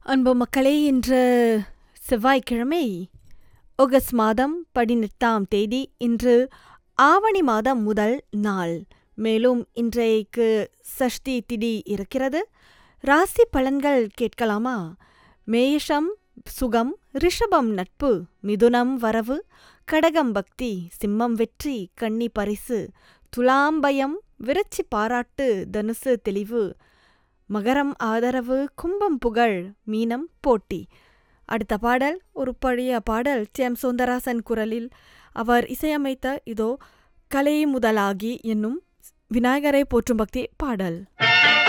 அன்பு மக்களே இன்று செவ்வாய்க்கிழமை ஆகஸ்ட் மாதம் பதினெட்டாம் தேதி இன்று ஆவணி மாதம் முதல் நாள் மேலும் இன்றைக்கு சஷ்டி திதி இருக்கிறது ராசி பலன்கள் கேட்கலாமா மேஷம் சுகம் ரிஷபம் நட்பு மிதுனம் வரவு கடகம் பக்தி சிம்மம் வெற்றி கன்னி பரிசு துலாம் பயம் விருச்சி பாராட்டு தனுசு தெளிவு மகரம் ஆதரவு கும்பம் புகழ் மீனம் போட்டி அடுத்த பாடல் ஒரு பழைய பாடல் டி எம் சுந்தராசன் குரலில் அவர் இசையமைத்த இதோ கலை முதலாகி என்னும் விநாயகரை போற்றும் பக்தி பாடல்